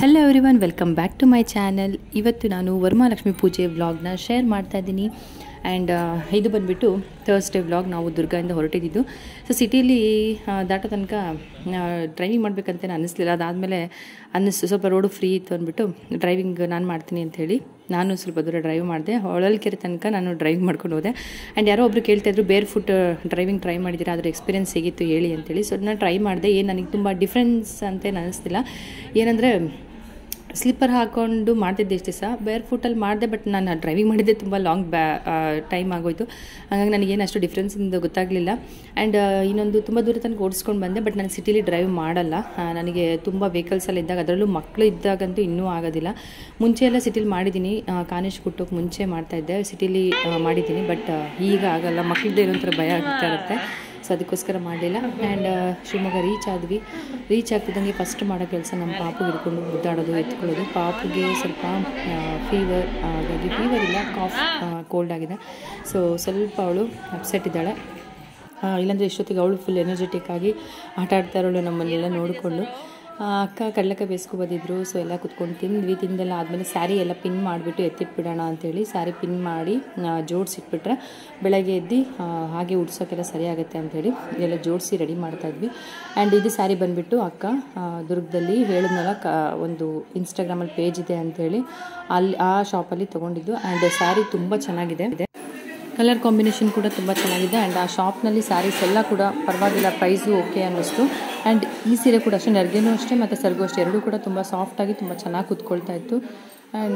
hello everyone welcome back to my channel ಇವತ್ತು ನಾನು ವರಮಹಾಲಕ್ಷ್ಮಿ ಪೂಜೆ ವ್ಲಾಗ್ನ ಶೇರ್ ಮಾಡ್ತಾ ಇದ್ದೀನಿ ಆ್ಯಂಡ್ ಇದು ಬಂದುಬಿಟ್ಟು ಥರ್ಸ್ಡೇ ವ್ಲಾಗ್ ನಾವು ದುರ್ಗಾಯಿಂದ ಹೊರಟಿದ್ದು ಸೊ ಸಿಟಿಯಲ್ಲಿ ದಾಟೋ ತನಕ ಡ್ರೈವಿಂಗ್ ಮಾಡಬೇಕಂತ ಅನ್ನಿಸ್ಲಿಲ್ಲ ಅದಾದಮೇಲೆ ಅನ್ನಿಸ್ತು ಸ್ವಲ್ಪ ರೋಡು ಫ್ರೀ ಇತ್ತು ಅಂದ್ಬಿಟ್ಟು ಡ್ರೈವಿಂಗ್ ನಾನು ಮಾಡ್ತೀನಿ ಅಂಥೇಳಿ ನಾನು ಸ್ವಲ್ಪ ದೂರ ಡ್ರೈವ್ ಮಾಡಿದೆ ಹೊಳಲ್ಕೆರೆ ತನಕ ನಾನು ಡ್ರೈವಿಂಗ್ ಮಾಡ್ಕೊಂಡು ಹೋದೆ ಆ್ಯಂಡ್ ಯಾರೋ ಒಬ್ರು ಕೇಳ್ತಾಯಿದ್ರು ಬೇರ್ ಫುಟ್ ಡ್ರೈವಿಂಗ್ ಟ್ರೈ ಮಾಡಿದ್ದೀರಾ ಅದ್ರ ಎಕ್ಸ್ಪೀರಿಯನ್ಸ್ ಹೇಗಿತ್ತು ಹೇಳಿ ಅಂತೇಳಿ ಸೊ ನಾನು ಟ್ರೈ ಮಾಡಿದೆ ಏನು ನನಗೆ ತುಂಬ ಡಿಫ್ರೆನ್ಸ್ ಅಂತೇನು ಅನ್ನಿಸ್ತಿಲ್ಲ ಏನಂದರೆ ಸ್ಲಿಪ್ಪರ್ ಹಾಕ್ಕೊಂಡು ಮಾಡ್ತಿದ್ದೆ ಇಷ್ಟು ದಿವಸ ಬೇರ್ ಫುಟಲ್ಲಿ ಮಾಡಿದೆ ಬಟ್ ನಾನು ಡ್ರೈವಿಂಗ್ ಮಾಡಿದ್ದೆ ತುಂಬ ಲಾಂಗ್ ಬ್ಯಾ ಟೈಮ್ ಆಗೋಯ್ತು ಹಾಗಾಗಿ ನನಗೇನು ಅಷ್ಟು ಡಿಫ್ರೆನ್ಸಿಂದ ಗೊತ್ತಾಗಲಿಲ್ಲ ಆ್ಯಂಡ್ ಇನ್ನೊಂದು ತುಂಬ ದೂರ ತನಕ ಓಡಿಸ್ಕೊಂಡು ಬಂದೆ ಬಟ್ ನಾನು ಸಿಟಿಲಿ ಡ್ರೈವ್ ಮಾಡಲ್ಲ ಆ, ನನಗೆ ತುಂಬ ವೆಹಿಕಲ್ಸಲ್ಲಿ ಇದ್ದಾಗ ಅದರಲ್ಲೂ ಮಕ್ಕಳು ಇದ್ದಾಗಂತೂ ಇನ್ನೂ ಆಗೋದಿಲ್ಲ ಮುಂಚೆ ಎಲ್ಲ ಸಿಟಿಲಿ ಮಾಡಿದ್ದೀನಿ ಕಾನೇಶ್ ಕುಟ್ಟೋಕೆ ಮುಂಚೆ ಮಾಡ್ತಾಯಿದ್ದೆ ಸಿಟಿಲಿ ಮಾಡಿದ್ದೀನಿ ಬಟ್ ಈಗ ಆಗಲ್ಲ ಮಕ್ಕಳದ್ದು ಏನೋ ಒಂಥರ ಭಯ ಆಗ್ತಾ ಇರುತ್ತೆ ಸೊ ಅದಕ್ಕೋಸ್ಕರ ಮಾಡಲಿಲ್ಲ ಆ್ಯಂಡ್ ಶಿವಮೊಗ್ಗ ರೀಚ್ ಆದ್ವಿ ರೀಚ್ ಆಗ್ತಿದ್ದಂಗೆ ಫಸ್ಟ್ ಮಾಡೋ ಕೆಲಸ ನಮ್ಮ ಪಾಪುಗೆ ಹಿಡ್ಕೊಂಡು ಮುದ್ದಾಡೋದು ಎತ್ಕೊಳ್ಳೋದು ಪಾಪುಗೆ ಸ್ವಲ್ಪ ಫೀವರ್ ಹಾಗಾಗಿ ಫೀವರ್ ಇಲ್ಲ ಕಾಫ್ ಕೋಲ್ಡ್ ಆಗಿದೆ ಸೊ ಸ್ವಲ್ಪ ಅವಳು ಅಪ್ಸೆಟ್ ಇದ್ದಾಳೆ ಆ, ಇಲ್ಲಾಂದರೆ ಇಷ್ಟೊತ್ತಿಗೆ ಅವಳು ಫುಲ್ ಎನರ್ಜೆಟಿಕ್ ಆಗಿ ಆಟ ಆಡ್ತಾ ಇರೋಳು ನಮ್ಮನ್ನೆಲ್ಲ ನೋಡಿಕೊಂಡು ಆ, ಅಕ್ಕ ಕಡಲೆಕಾಯಿ ಬೇಯಿಸ್ಕೊ ಬಂದಿದ್ರು ಸೊ ಎಲ್ಲ ಕುತ್ಕೊಂಡು ತಿಂದ್ವಿ ತಿಂದೆಲ್ಲ ಆದಮೇಲೆ ಸ್ಯಾರಿ ಎಲ್ಲ ಪಿನ್ ಮಾಡಿಬಿಟ್ಟು ಎತ್ತಿಟ್ಬಿಡೋಣ ಅಂತೇಳಿ ಸ್ಯಾರಿ ಪಿನ್ ಮಾಡಿ ಜೋಡಿಸಿಟ್ಬಿಟ್ರೆ ಬೆಳಗ್ಗೆ ಎದ್ದು ಆ, ಹಾಗೆ ಉಡ್ಸೋಕ್ಕೆಲ್ಲ ಸರಿ ಆಗುತ್ತೆ ಅಂಥೇಳಿ ಎಲ್ಲ ಜೋಡಿಸಿ ರೆಡಿ ಮಾಡ್ತಾಯಿದ್ವಿ ಆ್ಯಂಡ್ ಇದು ಸ್ಯಾರಿ ಬಂದುಬಿಟ್ಟು ಅಕ್ಕ ಆ, ದುರ್ಗದಲ್ಲಿ ಹೇಳಿದ್ನಲ್ಲ ಕ ಒಂದು ಇನ್ಸ್ಟಾಗ್ರಾಮಲ್ಲಿ ಪೇಜ್ ಇದೆ ಅಂಥೇಳಿ ಅಲ್ಲಿ ಆ ಶಾಪಲ್ಲಿ ತೊಗೊಂಡಿದ್ದು ಆ್ಯಂಡ್ ಸ್ಯಾರಿ ತುಂಬ ಚೆನ್ನಾಗಿದೆ ಕಲರ್ ಕಾಂಬಿನೇಷನ್ ಕೂಡ ತುಂಬ ಚೆನ್ನಾಗಿದೆ ಆ್ಯಂಡ್ ಆ ಶಾಪ್ನಲ್ಲಿ ಸ್ಯಾರೀಸ್ ಎಲ್ಲ ಕೂಡ ಪರವಾಗಿಲ್ಲ ಪ್ರೈಸು ಓಕೆ ಅನ್ನಿಸ್ತು ಆ್ಯಂಡ್ ಈ ಸೀರೆ ಕೂಡ ಅಷ್ಟೇ ನೆರಿಗೆನೂ ಅಷ್ಟೇ ಮತ್ತು ಸೆರಗು ಅಷ್ಟೇ ಎರಡೂ ಕೂಡ ತುಂಬ ಸಾಫ್ಟಾಗಿ ತುಂಬ ಚೆನ್ನಾಗಿ ಕುತ್ಕೊಳ್ತಾ ಇತ್ತು ಆ್ಯಂಡ್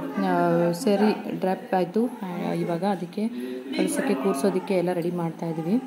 ಸರಿ ಡ್ರಾಪ್ ಆಯಿತು ಇವಾಗ ಅದಕ್ಕೆ ಕಳ್ಸೋಕ್ಕೆ ಕೂರಿಸೋದಕ್ಕೆ ಎಲ್ಲ ರೆಡಿ ಮಾಡ್ತಾ ಇದ್ದೀವಿ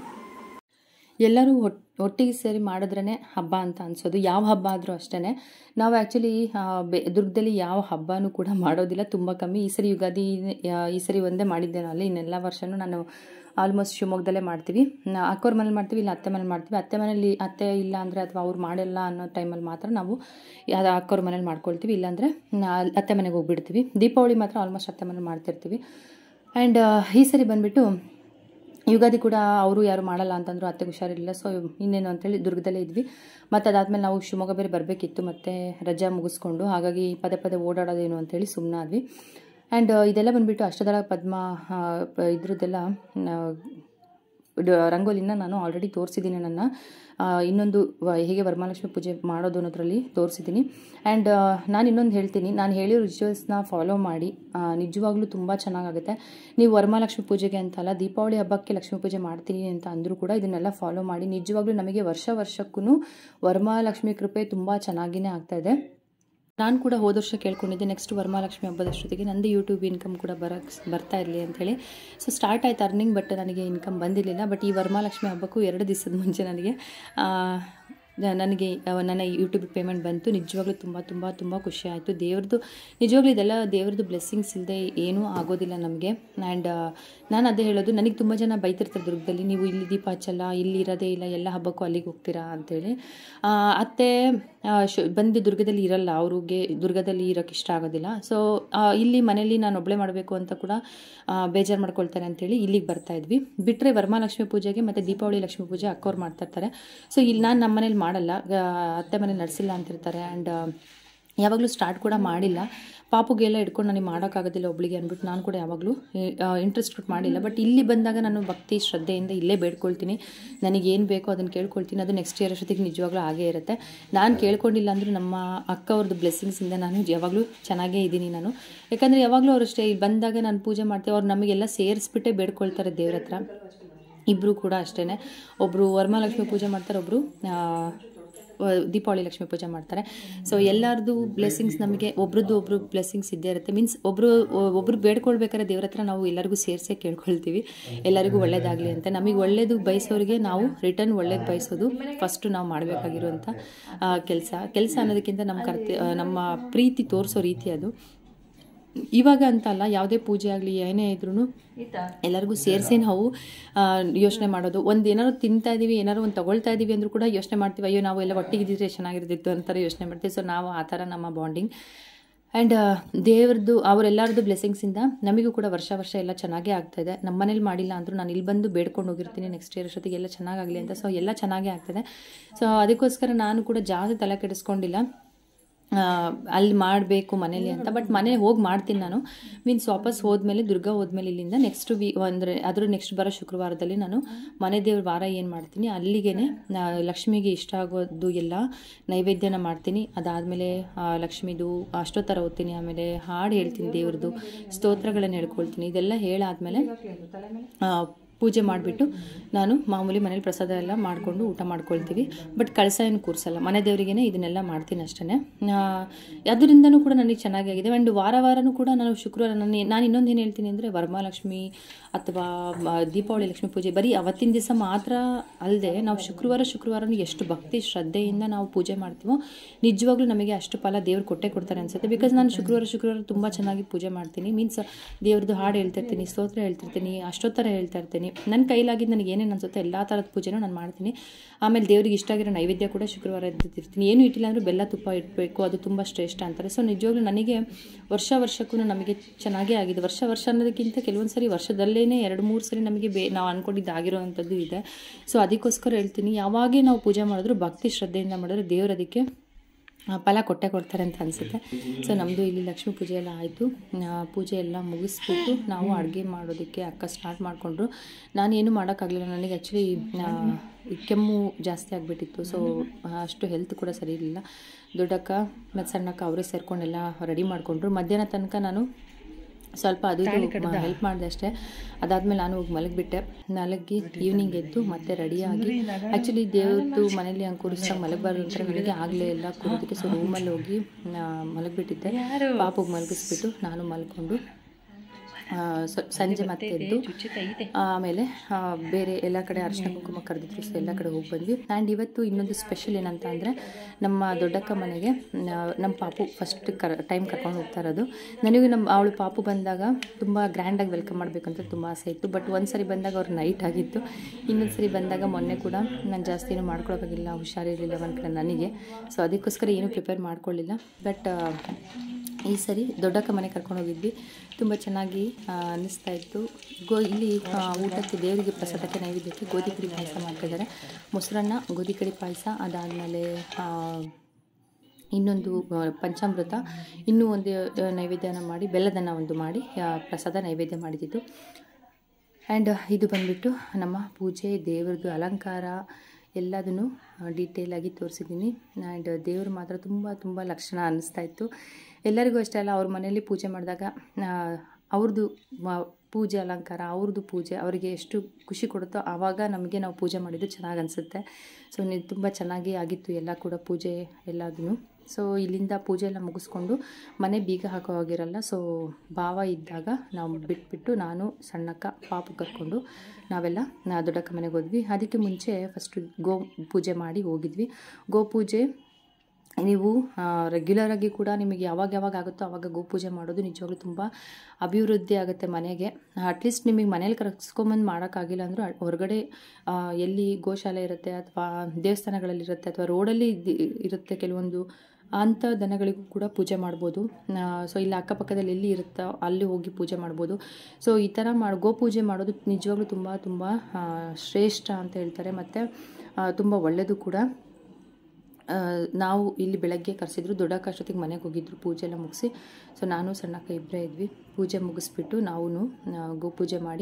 ಎಲ್ಲರೂ ಒಟ್ ಒಟ್ಟಿಗೆ ಸೇರಿ ಮಾಡಿದ್ರೇ ಹಬ್ಬ ಅಂತ ಅನ್ಸೋದು ಯಾವ ಹಬ್ಬ ಆದರೂ ಅಷ್ಟೇ ನಾವು ಆ್ಯಕ್ಚುಲಿ ಬೆ ದುರ್ಗದಲ್ಲಿ ಯಾವ ಹಬ್ಬನೂ ಕೂಡ ಮಾಡೋದಿಲ್ಲ ತುಂಬ ಕಮ್ಮಿ ಈ ಸರಿ ಯುಗಾದಿ ಆ, ಈ ಸರಿ ಒಂದೇ ಮಾಡಿದ್ದೆ ನಾನು ಅಲ್ಲಿ ಇನ್ನೆಲ್ಲ ವರ್ಷವೂ ನಾನು ಆಲ್ಮೋಸ್ಟ್ ಶಿವಮೊಗ್ಗದಲ್ಲೇ ಮಾಡ್ತೀವಿ ನಾ- ಅಕ್ಕೋರ್ ಮನೇಲಿ ಮಾಡ್ತೀವಿ ಇಲ್ಲ ಅತ್ತೆ ಮನೇಲಿ ಮಾಡ್ತೀವಿ ಅತ್ತೆ ಮನೇಲಿ ಅತ್ತೆ ಇಲ್ಲ ಅಂದರೆ ಅಥವಾ ಅವ್ರು ಮಾಡಲ್ಲ ಅನ್ನೋ ಟೈಮಲ್ಲಿ ಮಾತ್ರ ನಾವು ಅದು ಅಕ್ಕೋರ್ ಮನೇಲಿ ಮಾಡ್ಕೊಳ್ತೀವಿ ಇಲ್ಲಾಂದರೆ ನಾ- ಅತ್ತೆ ಮನೆಗೆ ಹೋಗ್ಬಿಡ್ತೀವಿ ದೀಪಾವಳಿ ಮಾತ್ರ ಆಲ್ಮೋಸ್ಟ್ ಅತ್ತೆ ಮನೇಲಿ ಮಾಡ್ತಿರ್ತೀವಿ ಆ್ಯಂಡ್ ಈ ಸರಿ ಬಂದುಬಿಟ್ಟು ಯುಗಾದಿ ಕೂಡ ಅವರು ಯಾರು ಮಾಡಲ್ಲ ಅಂತಂದ್ರು ಅತ್ತೆಗೆ ಹುಷಾರಿರಲಿಲ್ಲ ಸೊ ಇನ್ನೇನು ಅಂತೇಳಿ ದುರ್ಗದಲ್ಲೇ ಇದ್ವಿ ಮತ್ತು ಅದಾದಮೇಲೆ ನಾವು ಶಿವಮೊಗ್ಗ ಬೇರೆ ಬರಬೇಕಿತ್ತು ಮತ್ತು ರಜಾ ಮುಗಿಸ್ಕೊಂಡು ಹಾಗಾಗಿ ಪದೇ ಪದೇ ಓಡಾಡೋದೇನು ಅಂತೇಳಿ ಸುಮ್ಮನಾದ್ವಿ ಆ್ಯಂಡ್ ಇದೆಲ್ಲ ಬಂದುಬಿಟ್ಟು ಅಷ್ಟದಳ ಪದ್ಮ ಆ, ಪ- ಇದ್ರದ್ದೆಲ್ಲ ಆ, ಡ- ರಂಗೋಲಿನ ನಾನು ಆಲ್ರೆಡಿ ತೋರಿಸಿದ್ದೀನಿ ನನ್ನ ಆ, ಇನ್ನೊಂದು ವ- ಹೇಗೆ ವರಮಹಾಲಕ್ಷ್ಮಿ ಪೂಜೆ ಮಾಡೋದು ಅನ್ನೋದ್ರಲ್ಲಿ ತೋರಿಸಿದ್ದೀನಿ ಆ್ಯಂಡ್ ನಾನು ಇನ್ನೊಂದು ಹೇಳ್ತೀನಿ ನಾನು ಹೇಳಿರೋ ರಿಚುವಲ್ಸ್ನ ಫಾಲೋ ಮಾಡಿ ಆ, ನಿಜವಾಗ್ಲೂ ತುಂಬ ಚೆನ್ನಾಗಾಗುತ್ತೆ ನೀವು ವರಮಹಾಲಕ್ಷ್ಮಿ ಪೂಜೆಗೆ ಅಂತಲ್ಲ ದೀಪಾವಳಿ ಹಬ್ಬಕ್ಕೆ ಲಕ್ಷ್ಮೀ ಪೂಜೆ ಮಾಡ್ತೀನಿ ಅಂತ ಅಂದರೂ ಕೂಡ ಇದನ್ನೆಲ್ಲ ಫಾಲೋ ಮಾಡಿ ನಿಜವಾಗ್ಲೂ ನಮಗೆ ವರ್ಷ ವರ್ಷಕ್ಕೂ ವರಮಹಾಲಕ್ಷ್ಮಿ ಕೃಪೆ ತುಂಬ ಚೆನ್ನಾಗಿಯೇ ಆಗ್ತಾಯಿದೆ ನಾನು ಕೂಡ ಹೋದ ವರ್ಷ ಕೇಳ್ಕೊಂಡಿದ್ದೆ ನೆಕ್ಸ್ಟ್ ವರಮಹಾಲಕ್ಷ್ಮಿ ಹಬ್ಬದಷ್ಟೊತ್ತಿಗೆ ನಂದು ಯೂಟ್ಯೂಬ್ ಇನ್ಕಮ್ ಕೂಡ ಬರಕ್ಕೆ ಬರ್ತಾ ಇರಲಿ ಅಂಥೇಳಿ ಸೊ ಸ್ಟಾರ್ಟ್ ಆಯ್ತು ಅರ್ನಿಂಗ್ ಬಟ್ ನನಗೆ ಇನ್ಕಮ್ ಬಂದಿರಲಿಲ್ಲ ಬಟ್ ಈ ವರಮಹಾಲಕ್ಷ್ಮಿ ಹಬ್ಬಕ್ಕೂ ಎರಡು ದಿವಸದ ಮುಂಚೆ ನನಗೆ ಆ, ನ- ನನಗೆ ಆ, ನನ್ನ ಯೂಟ್ಯೂಬ್ ಪೇಮೆಂಟ್ ಬಂತು ನಿಜವಾಗ್ಲೂ ತುಂಬ ತುಂಬ ತುಂಬ ಖುಷಿ ಆಯಿತು ದೇವ್ರದ್ದು ನಿಜವಾಗ್ಲೂ ಇದೆಲ್ಲ ದೇವ್ರದ್ದು ಬ್ಲೆಸ್ಸಿಂಗ್ಸ್ ಇಲ್ಲದೆ ಏನೂ ಆಗೋದಿಲ್ಲ ನಮಗೆ ಆ್ಯಂಡ್ ನಾನು ಅದೇ ಹೇಳೋದು ನನಗೆ ತುಂಬ ಜನ ಬೈತಿರ್ತಾರೆ ದುರ್ಗದಲ್ಲಿ ನೀವು ಇಲ್ಲಿ ದೀಪ ಹಚ್ಚಲ್ಲ ಇಲ್ಲಿ ಇರೋದೇ ಇಲ್ಲ ಎಲ್ಲ ಹಬ್ಬಕ್ಕೂ ಅಲ್ಲಿಗೆ ಹೋಗ್ತೀರಾ ಅಂತೇಳಿ ಆ, ಅತ್ತೆ ಆ, ಶು ಬಂದು ದುರ್ಗದಲ್ಲಿ ಇರಲ್ಲ ಅವ್ರಿಗೆ ದುರ್ಗದಲ್ಲಿ ಇರೋಕ್ಕೆ ಇಷ್ಟ ಆಗೋದಿಲ್ಲ ಸೊ ಇಲ್ಲಿ ಮನೇಲಿ ನಾನು ಒಬ್ಬಳೇ ಮಾಡಬೇಕು ಅಂತ ಕೂಡ ಆ, ಬೇಜಾರು ಮಾಡ್ಕೊಳ್ತಾರೆ ಅಂತೇಳಿ ಇಲ್ಲಿಗೆ ಬರ್ತಾ ಇದ್ವಿ ಬಿಟ್ಟರೆ ವರಮಹಾಲಕ್ಷ್ಮಿ ಪೂಜೆಗೆ ಮತ್ತು ದೀಪಾವಳಿ ಲಕ್ಷ್ಮಿ ಪೂಜೆ ಅಕ್ಕೋರು ಮಾಡ್ತಾ ಇರ್ತಾರೆ ಸೊ ಇಲ್ಲಿ ನಾನು ನಮ್ಮ ಮನೇಲಿ ಮಾಡಲ್ಲ ಆ, ಅತ್ತೆ ಮನೇಲಿ ನಡೆಸಿಲ್ಲ ಅಂತಿರ್ತಾರೆ ಆ್ಯಂಡ್ ಯಾವಾಗಲೂ ಸ್ಟಾರ್ಟ್ ಕೂಡ ಮಾಡಿಲ್ಲ ಪಾಪುಗೆಲ್ಲ ಇಟ್ಕೊಂಡು ನನಗೆ ಮಾಡೋಕ್ಕಾಗೋದಿಲ್ಲ ಒಬ್ಳಿಗೆ ಅಂದ್ಬಿಟ್ಟು ನಾನು ಕೂಡ ಯಾವಾಗಲೂ ಇಂಟ್ರೆಸ್ಟ್ ಕೊಟ್ಟು ಮಾಡಿಲ್ಲ ಬಟ್ ಇಲ್ಲಿ ಬಂದಾಗ ನಾನು ಭಕ್ತಿ ಶ್ರದ್ಧೆಯಿಂದ ಇಲ್ಲೇ ಬೇಡ್ಕೊಳ್ತೀನಿ ನನಗೆ ಏನು ಬೇಕೋ ಅದನ್ನು ಕೇಳ್ಕೊಳ್ತೀನಿ ಅದು ನೆಕ್ಸ್ಟ್ ಇಯರ್ ಅಷ್ಟೊತ್ತಿಗೆ ನಿಜವಾಗ್ಲೂ ಆಗೇ ಇರುತ್ತೆ ನಾನು ಕೇಳ್ಕೊಂಡಿಲ್ಲ ಅಂದರೂ ನಮ್ಮ ಅಕ್ಕ ಅವ್ರದ್ದು ಬ್ಲೆಸ್ಸಿಂಗ್ಸಿಂದ ನಾನು ಯಾವಾಗಲೂ ಚೆನ್ನಾಗೇ ಇದ್ದೀನಿ ನಾನು ಯಾಕಂದರೆ ಯಾವಾಗಲೂ ಅವ್ರು ಅಷ್ಟೇ ಇಲ್ಲಿ ಬಂದಾಗ ನಾನು ಪೂಜೆ ಮಾಡ್ತೇವೆ ಅವ್ರು ನಮಗೆಲ್ಲ ಸೇರಿಸ್ಬಿಟ್ಟೆ ಬೇಡ್ಕೊಳ್ತಾರೆ ದೇವ್ರ ಹತ್ರ ಇಬ್ಬರು ಕೂಡ ಅಷ್ಟೇ ಒಬ್ಬರು ವರಮಹಾಲಕ್ಷ್ಮಿ ಪೂಜೆ ಮಾಡ್ತಾರೆ ಒಬ್ಬರು ದೀಪಾವಳಿ ಲಕ್ಷ್ಮಿ ಪೂಜೆ ಮಾಡ್ತಾರೆ ಸೊ ಎಲ್ಲರದು ಬ್ಲೆಸ್ಸಿಂಗ್ಸ್ ನಮಗೆ ಒಬ್ರದ್ದು ಒಬ್ರು ಬ್ಲೆಸ್ಸಿಂಗ್ಸ್ ಇದ್ದೇ ಇರುತ್ತೆ ಮೀನ್ಸ್ ಒಬ್ಬರು ಒಬ್ರು ಬೇಡ್ಕೊಳ್ಬೇಕಾದ್ರೆ ದೇವ್ರ ಹತ್ರ ನಾವು ಎಲ್ಲರಿಗೂ ಸೇರಿಸೇ ಕೇಳ್ಕೊಳ್ತೀವಿ ಎಲ್ಲರಿಗೂ ಒಳ್ಳೇದಾಗಲಿ ಅಂತ ನಮಗೆ ಒಳ್ಳೇದು ಬಯಸೋರಿಗೆ ನಾವು ರಿಟರ್ನ್ ಒಳ್ಳೇದು ಬಯಸೋದು ಫಸ್ಟು ನಾವು ಮಾಡಬೇಕಾಗಿರುವಂಥ ಕೆಲಸ ಕೆಲಸ ಅನ್ನೋದಕ್ಕಿಂತ ನಮ್ಮ ಕರ್ತ ನಮ್ಮ ಪ್ರೀತಿ ತೋರಿಸೋ ರೀತಿ ಅದು ಇವಾಗ ಅಂತ ಅಲ್ಲ ಯಾವುದೇ ಪೂಜೆ ಆಗಲಿ ಏನೇ ಇದ್ರೂ ಎಲ್ಲರಿಗೂ ಸೇರಿಸಿ ನಾವು ಯೋಚನೆ ಮಾಡೋದು ಒಂದು ಏನಾದ್ರು ತಿಂತಾ ಇದ್ದೀವಿ ಏನಾದ್ರು ಒಂದು ತಗೊಳ್ತಾ ಇದ್ದೀವಿ ಅಂದರೂ ಕೂಡ ಯೋಚನೆ ಮಾಡ್ತೀವಿ ಅಯ್ಯೋ ನಾವು ಎಲ್ಲ ಒಟ್ಟಿಗೆ ಇದ್ದಿದ್ರೆ ಚೆನ್ನಾಗಿರ್ತಿತ್ತು ಅಂತಾರೆ ಯೋಚನೆ ಮಾಡ್ತೀವಿ ಸೊ ನಾವು ಆ ಥರ ನಮ್ಮ ಬಾಂಡಿಂಗ್ ಆ್ಯಂಡ್ ದೇವ್ರದ್ದು ಅವರೆಲ್ಲರದ್ದು ಬ್ಲೆಸ್ಸಿಂಗ್ಸಿಂದ ನಮಗೂ ಕೂಡ ವರ್ಷ ವರ್ಷ ಎಲ್ಲ ಚೆನ್ನಾಗೇ ಆಗ್ತಾಯಿದೆ ನಮ್ಮ ಮನೇಲಿ ಮಾಡಿಲ್ಲ ಅಂದರೂ ನಾನು ಇಲ್ಲಿ ಬಂದು ಬೇಡ್ಕೊಂಡು ಹೋಗಿರ್ತೀನಿ ನೆಕ್ಸ್ಟ್ ಇಯರ್ ಅಷ್ಟೊತ್ತಿಗೆ ಎಲ್ಲ ಚೆನ್ನಾಗಾಗಲಿ ಅಂತ ಸೊ ಎಲ್ಲ ಚೆನ್ನಾಗೇ ಆಗ್ತದೆ ಸೊ ಅದಕ್ಕೋಸ್ಕರ ನಾನು ಕೂಡ ಜಾಸ್ತಿ ತಲೆ ಕೆಡಿಸ್ಕೊಂಡಿಲ್ಲ ಆ, ಅಲ್ಲಿ ಮಾಡಬೇಕು ಮನೇಲಿ ಅಂತ ಬಟ್ ಮನೆ ಹೋಗಿ ಮಾಡ್ತೀನಿ ನಾನು ಮೀನ್ಸ್ ವಾಪಸ್ ಹೋದ್ಮೇಲೆ ದುರ್ಗಾ ಹೋದ್ಮೇಲೆ ಇಲ್ಲಿಂದ ನೆಕ್ಸ್ಟ್ ವೀ ಅಂದರೆ ಅದ್ರ ನೆಕ್ಸ್ಟ್ ಬರೋ ಶುಕ್ರವಾರದಲ್ಲಿ ನಾನು ಮನೆ ದೇವ್ರ ವಾರ ಏನು ಮಾಡ್ತೀನಿ ಅಲ್ಲಿಗೇನೆ ನಾ ಲಕ್ಷ್ಮಿಗೆ ಇಷ್ಟ ಆಗೋದು ಎಲ್ಲ ನೈವೇದ್ಯನ ಮಾಡ್ತೀನಿ ಅದಾದಮೇಲೆ ಲಕ್ಷ್ಮಿದು ಅಷ್ಟೋತ್ತರ ಓದ್ತೀನಿ ಆಮೇಲೆ ಹಾಡು ಹೇಳ್ತೀನಿ ದೇವ್ರದ್ದು ಸ್ತೋತ್ರಗಳನ್ನು ಹೇಳ್ಕೊಳ್ತೀನಿ ಇದೆಲ್ಲ ಹೇಳಾದ್ಮೇಲೆ ಆ, ಪೂಜೆ ಮಾಡಿಬಿಟ್ಟು ನಾನು ಮಾಮೂಲಿ ಮನೇಲಿ ಪ್ರಸಾದ ಎಲ್ಲ ಮಾಡಿಕೊಂಡು ಊಟ ಮಾಡ್ಕೊಳ್ತೀವಿ ಬಟ್ ಕಳಸ ಏನು ಕೂರಿಸಲ್ಲ ಮನೆ ದೇವರಿಗೇ ಇದನ್ನೆಲ್ಲ ಮಾಡ್ತೀನಿ ಅಷ್ಟೇ ಅದರಿಂದನೂ ಕೂಡ ನನಗೆ ಚೆನ್ನಾಗಿ ಆಗಿದೆ ಆ್ಯಂಡ್ ವಾರ ವಾರನೂ ಕೂಡ ನಾನು ಶುಕ್ರವಾರ ನಾನು ನಾನು ಇನ್ನೊಂದು ಏನು ಹೇಳ್ತೀನಿ ಅಂದರೆ ವರಮಹಾಲಕ್ಷ್ಮಿ ಅಥವಾ ಮ- ದೀಪಾವಳಿ ಲಕ್ಷ್ಮೀ ಪೂಜೆ ಬರೀ ಅವತ್ತಿನ ದಿವಸ ಮಾತ್ರ ಅಲ್ಲದೆ ನಾವು ಶುಕ್ರವಾರ ಶುಕ್ರವಾರನೂ ಎಷ್ಟು ಭಕ್ತಿ ಶ್ರದ್ಧೆಯಿಂದ ನಾವು ಪೂಜೆ ಮಾಡ್ತೀವೋ ನಿಜವಾಗ್ಲೂ ನಮಗೆ ಅಷ್ಟು ಫಲ ದೇವ್ರು ಕೊಟ್ಟೆ ಕೊಡ್ತಾರೆ ಅನ್ಸುತ್ತೆ ಬಿಕಾಸ್ ನಾನು ಶುಕ್ರವಾರ ಶುಕ್ರವಾರ ತುಂಬ ಚೆನ್ನಾಗಿ ಪೂಜೆ ಮಾಡ್ತೀನಿ ಮೀನ್ಸ್ ದೇವ್ರದ್ದು ಹಾಡು ಹೇಳ್ತಿರ್ತೀನಿ ಸ್ತೋತ್ರ ಹೇಳ್ತಿರ್ತೀನಿ ಅಷ್ಟೊತ್ತರ ಹೇಳ್ತಾ ಇರ್ತೀನಿ ನನ್ನ ಕೈಲಾಗಿದ್ದು ನನಗೆ ಏನೇನು ಅನ್ಸುತ್ತೆ ಎಲ್ಲ ಥರದ ಪೂಜೆನೂ ನಾನು ಮಾಡ್ತೀನಿ ಆಮೇಲೆ ದೇವ್ರಿಗೆ ಇಷ್ಟ ಆಗಿರೋ ನೈವೇದ್ಯ ಕೂಡ ಶುಕ್ರವಾರ ಎದ್ದಿರ್ತೀನಿ ಏನು ಇಟ್ಟಿಲ್ಲ ಅಂದರೆ ಬೆಲ್ಲ ತುಪ್ಪ ಇಡಬೇಕು ಅದು ತುಂಬ ಶ್ರೇಷ್ಠ ಅಂತಾರೆ ಸೊ ನಿಜವಾಗ್ಲೂ ನನಗೆ ವರ್ಷ ವರ್ಷಕ್ಕೂ ನಮಗೆ ಚೆನ್ನಾಗೇ ಆಗಿದೆ ವರ್ಷ ವರ್ಷ ಅನ್ನೋದಕ್ಕಿಂತ ಕೆಲವೊಂದು ಸರಿ ವರ್ಷದಲ್ಲೇ ಎರಡು ಮೂರು ಸರಿ ನಮಗೆ ಬೇ ನಾವು ಅಂದ್ಕೊಂಡಿದ್ದು ಆಗಿರೋವಂಥದ್ದು ಇದೆ ಸೊ ಅದಕ್ಕೋಸ್ಕರ ಹೇಳ್ತೀನಿ ಯಾವಾಗೇ ನಾವು ಪೂಜೆ ಮಾಡಿದ್ರು ಭಕ್ತಿ ಶ್ರದ್ಧೆಯಿಂದ ಮಾಡಿದ್ರೆ ದೇವ್ರು ಅದಕ್ಕೆ ಆ, ಫಲ ಕೊಟ್ಟೆ ಕೊಡ್ತಾರೆ ಅಂತ ಅನಿಸುತ್ತೆ ಸೊ ನಮ್ಮದು ಇಲ್ಲಿ ಲಕ್ಷ್ಮೀ ಪೂಜೆ ಎಲ್ಲ ಆಯಿತು ಪೂಜೆ ಎಲ್ಲ ಮುಗಿಸ್ಬಿಟ್ಟು ನಾವು ಅಡುಗೆ ಮಾಡೋದಕ್ಕೆ ಅಕ್ಕ ಸ್ಟಾರ್ಟ್ ಮಾಡಿಕೊಂಡ್ರು ನಾನೇನು ಮಾಡೋಕ್ಕಾಗಲಿಲ್ಲ ನನಗೆ ಆ್ಯಕ್ಚುಲಿ ಕೆಮ್ಮು ಜಾಸ್ತಿ ಆಗಿಬಿಟ್ಟಿತ್ತು ಸೊ ಅಷ್ಟು ಹೆಲ್ತ್ ಕೂಡ ಸರಿ ಇರಲಿಲ್ಲ ದೊಡ್ಡಕ್ಕ ಮತ್ತು ಸಣ್ಣಕ್ಕ ಅವರೇ ಸೇರ್ಕೊಂಡೆಲ್ಲ ರೆಡಿ ಮಾಡಿಕೊಂಡ್ರು ಮಧ್ಯಾಹ್ನ ತನಕ ನಾನು ಸ್ವಲ್ಪ ಅದು ಹೆಲ್ಪ್ ಮಾಡಿದೆ ಅಷ್ಟೇ ಅದಾದಮೇಲೆ ನಾನು ಹೋಗಿ ಮಲಗಿಬಿಟ್ಟೆ ಮಲಗಿ ಈವ್ನಿಂಗ್ ಎದ್ದು ಮತ್ತೆ ರೆಡಿಯಾಗಿ ಆ್ಯಕ್ಚುಲಿ ದೇವ್ರದ್ದು ಮನೇಲಿ ಹಂಗೆ ಕೂರಿಸ್ದಾಗ ಮಲಗಬಾರ್ದು ಅಂತ ನನಗೆ ಆಗಲೇ ಇಲ್ಲ ಕೂರೋದಕ್ಕೆ ಸೊ ರೂಮಲ್ಲಿ ಹೋಗಿ ನಾ ಮಲಗಿಬಿಟ್ಟಿದ್ದೆ ಪಾಪಗೆ ಮಲಗಿಸ್ಬಿಟ್ಟು ನಾನು ಮಲ್ಕೊಂಡು ಆ, ಸ- ಸಂಜೆ ಮತ್ತೆ ಎದ್ದು ಆಮೇಲೆ ಆ, ಬೇರೆ ಎಲ್ಲ ಕಡೆ ಅರಿಶಿನ ಕುಂಕುಮ ಕರೆದಿದ್ರು ಸೊ ಎಲ್ಲ ಕಡೆ ಹೋಗಿ ಬಂದ್ವಿ ಆ್ಯಂಡ್ ಇವತ್ತು ಇನ್ನೊಂದು ಸ್ಪೆಷಲ್ ಏನಂತ ಅಂದರೆ ನಮ್ಮ ದೊಡ್ಡಕ್ಕ ಮನೆಗೆ ಆ, ನಮ್ಮ ಪಾಪು ಫಸ್ಟ್ ಕರ್ ಟೈಮ್ ಕರ್ಕೊಂಡು ಹೋಗ್ತಾ ಇರೋದು ನನಗೆ ನಮ್ಮ ಅವಳು ಪಾಪು ಬಂದಾಗ ತುಂಬ ಗ್ರ್ಯಾಂಡಾಗಿ ವೆಲ್ಕಮ್ ಮಾಡಬೇಕಂತ ತುಂಬ ಆಸೆ ಇತ್ತು ಬಟ್ ಒಂದು ಸರಿ ಬಂದಾಗ ಅವ್ರು ನೈಟ್ ಆಗಿತ್ತು ಇನ್ನೊಂದು ಸರಿ ಬಂದಾಗ ಮೊನ್ನೆ ಕೂಡ ನಾನು ಜಾಸ್ತಿ ಏನು ಮಾಡ್ಕೊಳಕ್ಕಾಗಿಲ್ಲ ಹುಷಾರಿರಲಿಲ್ಲ ಒಂದು ಕಡೆ ನನಗೆ ಸೊ ಅದಕ್ಕೋಸ್ಕರ ಏನೂ ಪ್ರಿಪೇರ್ ಮಾಡ್ಕೊಳ್ಳಿಲ್ಲ ಬಟ್ ಈ ಸರಿ ದೊಡ್ಡಕ್ಕ ಮನೆ ಕರ್ಕೊಂಡು ಹೋಗಿದ್ವಿ ತುಂಬ ಚೆನ್ನಾಗಿ ಆ, ಅನ್ನಿಸ್ತಾ ಇತ್ತು ಗೋ ಇಲ್ಲಿ ಆ, ಊಟಕ್ಕೆ ದೇವರಿಗೆ ಪ್ರಸಾದಕ್ಕೆ ನೈವೇದ್ಯಕ್ಕೆ ಗೋಧಿ ಕಡಿ ಪಾಯಸ ಮಾಡ್ತಿದ್ದಾರೆ ಮೊಸರನ್ನ ಗೋಧಿ ಕಡಿ ಪಾಯಸ ಅದಾದಮೇಲೆ ಇನ್ನೊಂದು ಆ, ಪಂಚಾಮೃತ ಇನ್ನೂ ಒಂದು ಆ, ನೈವೇದ್ಯನ ಮಾಡಿ ಬೆಲ್ಲದನ್ನ ಒಂದು ಮಾಡಿ ಆ, ಪ್ರಸಾದ ನೈವೇದ್ಯ ಮಾಡಿದ್ದು ಆ್ಯಂಡ್ ಇದು ಬಂದುಬಿಟ್ಟು ನಮ್ಮ ಪೂಜೆ ದೇವ್ರದ್ದು ಅಲಂಕಾರ ಎಲ್ಲದನ್ನು ಡೀಟೇಲಾಗಿ ತೋರಿಸಿದ್ದೀನಿ ಆ್ಯಂಡ್ ದೇವರು ಮಾತ್ರ ತುಂಬ ತುಂಬ ಲಕ್ಷಣ ಅನ್ನಿಸ್ತಾ ಇತ್ತು ಎಲ್ಲರಿಗೂ ಅಷ್ಟೇ ಅಲ್ಲ ಅವ್ರ ಮನೆಯಲ್ಲಿ ಪೂಜೆ ಮಾಡಿದಾಗ ಆ, ಅವ್ರದ್ದು ಮ- ಪೂಜೆ ಅಲಂಕಾರ ಅವ್ರದ್ದು ಪೂಜೆ ಅವರಿಗೆ ಎಷ್ಟು ಖುಷಿ ಕೊಡುತ್ತೋ ಆವಾಗ ನಮಗೆ ನಾವು ಪೂಜೆ ಮಾಡಿದ್ದು ಚೆನ್ನಾಗಿ ಅನಿಸುತ್ತೆ ಸೊ ನೀವು ತುಂಬ ಚೆನ್ನಾಗಿ ಆಗಿತ್ತು ಎಲ್ಲ ಕೂಡ ಪೂಜೆ ಎಲ್ಲದೂ ಸೊ ಇಲ್ಲಿಂದ ಪೂಜೆ ಎಲ್ಲ ಮುಗಿಸ್ಕೊಂಡು ಮನೆ ಬೀಗ ಹಾಕೋ ಹೋಗಿರಲ್ಲ ಸೊ ಭಾವ ಇದ್ದಾಗ ನಾವು ಬಿಟ್ಬಿಟ್ಟು ನಾನು ಸಣ್ಣಕ್ಕ ಪಾಪು ಕರ್ಕೊಂಡು ನಾವೆಲ್ಲ ನಾ ದೊಡ್ಡಕ್ಕ ಮನೆಗೆ ಹೋದ್ವಿ ಅದಕ್ಕೆ ಮುಂಚೆ ಫಸ್ಟು ಗೋ ಪೂಜೆ ಮಾಡಿ ಹೋಗಿದ್ವಿ ಗೋ ಪೂಜೆ ನೀವು ರೆಗ್ಯುಲರಾಗಿ ಕೂಡ ನಿಮಗೆ ಯಾವಾಗ ಯಾವಾಗ ಆಗುತ್ತೋ ಆವಾಗ ಗೋಪೂಜೆ ಮಾಡೋದು ನಿಜವಾಗ್ಲೂ ತುಂಬ ಅಭಿವೃದ್ಧಿ ಆಗುತ್ತೆ ಮನೆಗೆ ಅಟ್ಲೀಸ್ಟ್ ನಿಮಗೆ ಮನೇಲಿ ಕರ್ಸ್ಕೊಂಬಂದು ಮಾಡೋಕ್ಕಾಗಿಲ್ಲ ಅಂದರೂ ಹೊರಗಡೆ ಆ, ಎಲ್ಲಿ ಗೋಶಾಲೆ ಇರುತ್ತೆ ಅಥವಾ ದೇವಸ್ಥಾನಗಳಲ್ಲಿರುತ್ತೆ ಅಥವಾ ರೋಡಲ್ಲಿ ಇದ್ದಿ- ಇರುತ್ತೆ ಕೆಲವೊಂದು ಅಂಥ ದನಗಳಿಗೂ ಕೂಡ ಪೂಜೆ ಮಾಡ್ಬೋದು ಸೊ ಇಲ್ಲಿ ಅಕ್ಕಪಕ್ಕದಲ್ಲಿ ಎಲ್ಲಿ ಇರುತ್ತೋ ಅಲ್ಲಿ ಹೋಗಿ ಪೂಜೆ ಮಾಡ್ಬೋದು ಸೊ ಈ ಥರ ಮಾಡಿ ಗೋಪೂಜೆ ಮಾಡೋದು ನಿಜವಾಗ್ಲೂ ತುಂಬ ತುಂಬ ಆ, ಶ್ರೇಷ್ಠ ಅಂತ ಹೇಳ್ತಾರೆ ಮತ್ತು ತುಂಬ ಒಳ್ಳೆಯದು ಕೂಡ ಆ, ನಾವು ಇಲ್ಲಿ ಬೆಳಗ್ಗೆ ಕರೆಸಿದ್ರು ದೊಡ್ಡಕ್ಕ ಅಷ್ಟೊತ್ತಿಗೆ ಮನೆಗೆ ಹೋಗಿದ್ರು ಪೂಜೆ ಎಲ್ಲ ಮುಗಿಸಿ ಸೊ ನಾನು ಸಣ್ಣಕ್ಕ ಇಬ್ಬರೇ ಇದ್ವಿ ಪೂಜೆ ಮುಗಿಸ್ಬಿಟ್ಟು ನಾವು ಗೋಪೂಜೆ ಮಾಡಿ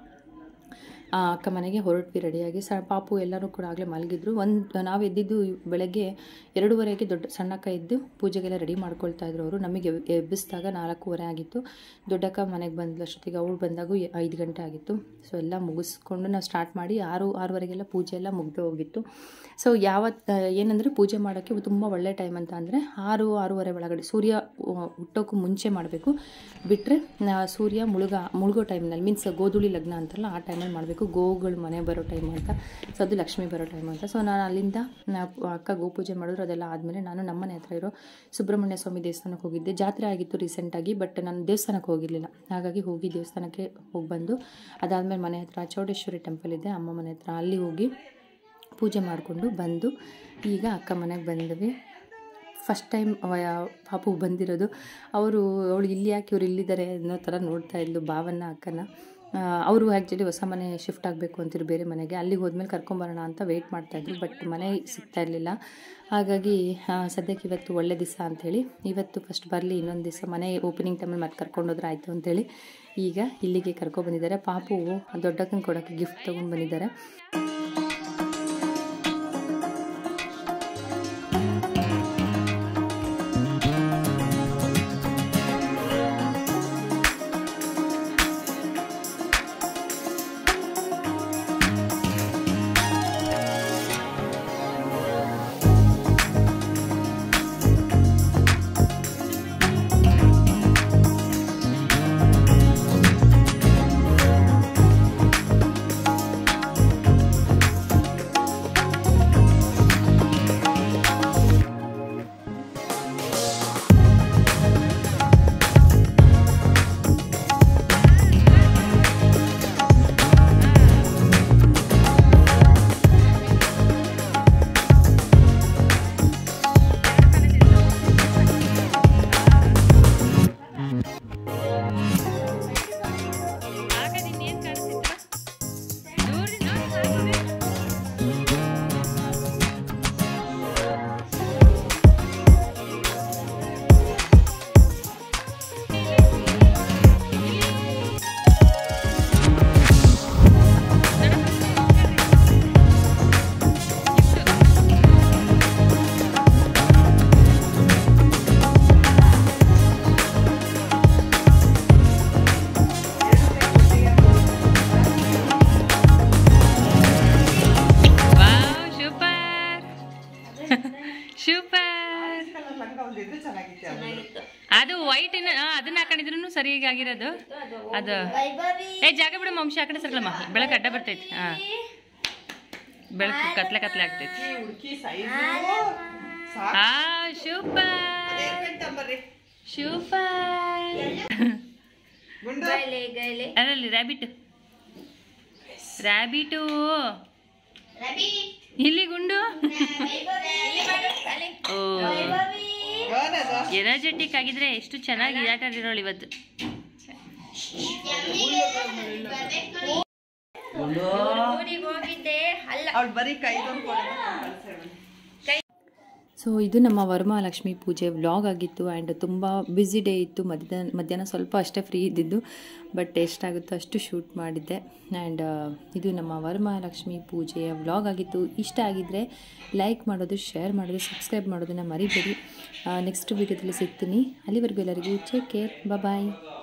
ಆ, ಅಕ್ಕ ಮನೆಗೆ ಹೊರಟ್ವಿ ರೆಡಿಯಾಗಿ ಸ ಪಾಪು ಎಲ್ಲರೂ ಕೂಡ ಆಗಲೇ ಮಲಗಿದ್ರು ಒಂದು ನಾವು ಎದ್ದಿದ್ದು ಬೆಳಗ್ಗೆ ಎರಡೂವರೆಗೆ ದೊಡ್ಡ ಸಣ್ಣಕ್ಕ ಎದ್ದು ಪೂಜೆಗೆಲ್ಲ ರೆಡಿ ಮಾಡ್ಕೊಳ್ತಾ ಇದ್ರು ಅವರು ನಮಗೆ ಎಬ್- ಎಬ್ಬಿಸಿದಾಗ ನಾಲ್ಕೂವರೆ ಆಗಿತ್ತು ದೊಡ್ಡಕ್ಕ ಮನೆಗೆ ಬಂದ್ಲು ಅಷ್ಟೊತ್ತಿಗೆ ಅವಳು ಬಂದಾಗೂ ಎ- ಐದು ಗಂಟೆ ಆಗಿತ್ತು ಸೊ ಎಲ್ಲ ಮುಗಿಸ್ಕೊಂಡು ನಾವು ಸ್ಟಾರ್ಟ್ ಮಾಡಿ ಆರು ಆರೂವರೆಗೆಲ್ಲ ಪೂಜೆ ಎಲ್ಲ ಮುಗ್ದು ಹೋಗಿತ್ತು ಸೊ ಯಾವತ್ತು ಏನಂದರೆ ಪೂಜೆ ಮಾಡೋಕ್ಕೆ ತುಂಬ ಒಳ್ಳೆ ಟೈಮ್ ಅಂತ ಅಂದರೆ ಆರು ಆರೂವರೆ ಒಳಗಡೆ ಸೂರ್ಯ ಆ, ಹುಟ್ಟೋಕ್ಕೂ ಮುಂಚೆ ಮಾಡಬೇಕು ಬಿಟ್ಟರೆ ಸೂರ್ಯ ಮುಳುಗ ಮುಳುಗೋ ಟೈಮ್ನಲ್ಲಿ ಮೀನ್ಸ್ ಗೋಧುಳಿ ಲಗ್ನ ಅಂತಾರಲ್ಲ ಆ ಟೈಮಲ್ಲಿ ಮಾಡಬೇಕು ಗೋಗಳು ಮನೆ ಬರೋ ಟೈಮ್ ಅಂತ ಸೊ ಅದು ಲಕ್ಷ್ಮಿ ಬರೋ ಟೈಮ್ ಅಂತ ಸೊ ನಾನು ಅಲ್ಲಿಂದ ನಾ ಅಕ್ಕ ಗೋಪೂಜೆ ಮಾಡಿದ್ರು ಅದೆಲ್ಲ ಆದಮೇಲೆ ನಾನು ನಮ್ಮನೆ ಹತ್ರ ಇರೋ ಸುಬ್ರಹ್ಮಣ್ಯ ಸ್ವಾಮಿ ದೇವಸ್ಥಾನಕ್ಕೆ ಹೋಗಿದ್ದೆ ಜಾತ್ರೆ ಆಗಿತ್ತು ರೀಸೆಂಟಾಗಿ ಬಟ್ ನಾನು ದೇವಸ್ಥಾನಕ್ಕೆ ಹೋಗಿರಲಿಲ್ಲ ಹಾಗಾಗಿ ಹೋಗಿ ದೇವಸ್ಥಾನಕ್ಕೆ ಹೋಗಿ ಬಂದು ಅದಾದಮೇಲೆ ಮನೆ ಹತ್ರ ಚೌಡೇಶ್ವರಿ ಟೆಂಪಲ್ ಇದೆ ಅಮ್ಮ ಮನೆ ಹತ್ರ ಅಲ್ಲಿ ಹೋಗಿ ಪೂಜೆ ಮಾಡಿಕೊಂಡು ಬಂದು ಈಗ ಅಕ್ಕ ಮನೆಗೆ ಬಂದ್ವಿ ಫಸ್ಟ್ ಟೈಮ್ ಪಾಪು ಬಂದಿರೋದು ಅವರು ಅವಳು ಇಲ್ಲಿ ಯಾಕೆ ಇವ್ರು ಇಲ್ಲಿದ್ದಾರೆ ಅನ್ನೋ ಥರ ನೋಡ್ತಾ ಇದ್ಲು ಭಾವನ್ನ ಅಕ್ಕನ ಅವರು ಆ್ಯಕ್ಚುಲಿ ಹೊಸ ಮನೆ ಶಿಫ್ಟ್ ಆಗಬೇಕು ಅಂತಿರು ಬೇರೆ ಮನೆಗೆ ಅಲ್ಲಿಗೆ ಹೋದ್ಮೇಲೆ ಕರ್ಕೊಂಬರೋಣ ಅಂತ ವೆಯ್ಟ್ ಮಾಡ್ತಾಯಿದ್ರು ಬಟ್ ಮನೆ ಸಿಗ್ತಾ ಇರಲಿಲ್ಲ ಹಾಗಾಗಿ ಆ, ಸದ್ಯಕ್ಕೆ ಇವತ್ತು ಒಳ್ಳೆ ದಿವಸ ಅಂಥೇಳಿ ಇವತ್ತು ಫಸ್ಟ್ ಬರಲಿ ಇನ್ನೊಂದು ದಿವಸ ಮನೆ ಓಪನಿಂಗ್ ಟೈಮಲ್ಲಿ ಮತ್ತೆ ಕರ್ಕೊಂಡೋದ್ರೆ ಆಯಿತು ಅಂತೇಳಿ ಈಗ ಇಲ್ಲಿಗೆ ಕರ್ಕೊಬಂದಿದ್ದಾರೆ ಪಾಪು ದೊಡ್ಡಕ್ಕನ ಕೊಡೋಕ್ಕೆ ಗಿಫ್ಟ್ ತೊಗೊಂಡು ಬಂದಿದ್ದಾರೆ ವಾವ್ ಸೂಪರ್ ಸೂಪರ್ ಅದು ವೈಟ್ ಅದನ್ನ ಹಾಕೊಂಡಿದ್ರು ಸರಿಯಾಗಿ ಆಗಿರೋದು ಅದು ಏ ಜಾಗ ಬಿಡು ವಂಶ ಆ ಕಡೆ ಸರ್ಕಲಮ್ಮ ಬೆಳಕು ಅಡ್ಡ ಬರ್ತೈತಿ ಹಾ ಬೆಳಕು ಕತ್ಲೆ ಕತ್ಲೆ ಆಗ್ತೈತಿ ಆ ಸೂಪರ್ ಸೂಪರ್ ಅದರಲ್ಲಿ ರ್ಯಾಬಿಟ್ ರ್ಯಾಬಿಟು ಇಲ್ಲಿ ಗುಂಡು ಓ ಎನರ್ಜೆಟಿಕ್ ಆಗಿದ್ರೆ ಎಷ್ಟು ಚೆನ್ನಾಗಿ ಇದಾಟ ಆಡಿರೋಳು ಇವತ್ತು ಅವಳು ಬರೀ ಕೈದೊಂದು ಸೊ ಇದು ನಮ್ಮ ವರಮಹಾಲಕ್ಷ್ಮಿ ಪೂಜೆ ವ್ಲಾಗ್ ಆಗಿತ್ತು ಆ್ಯಂಡ್ ತುಂಬ ಬ್ಯುಸಿ ಡೇ ಇತ್ತು ಮಧ್ಯಾಹ್ನ ಮಧ್ಯಾಹ್ನ ಸ್ವಲ್ಪ ಅಷ್ಟೇ ಫ್ರೀ ಇದ್ದಿದ್ದು ಬಟ್ ಎಷ್ಟಾಗುತ್ತೋ ಅಷ್ಟು ಶೂಟ್ ಮಾಡಿದ್ದೆ ಆ್ಯಂಡ್ ಇದು ನಮ್ಮ ವರಮಹಾಲಕ್ಷ್ಮಿ ಪೂಜೆಯ ವ್ಲಾಗ್ ಆಗಿತ್ತು ಇಷ್ಟ ಆಗಿದ್ದರೆ ಲೈಕ್ ಮಾಡೋದು ಶೇರ್ ಮಾಡೋದು ಸಬ್ಸ್ಕ್ರೈಬ್ ಮಾಡೋದನ್ನು ಮರಿಬೇಡಿ ನೆಕ್ಸ್ಟ್ ವೀಡಿಯೋದಲ್ಲಿ ಸಿಗ್ತೀನಿ ಅಲ್ಲಿವರೆಗೂ ಎಲ್ಲರಿಗೂ ಟೇಕ್ ಕೇರ್ ಬಾಯ್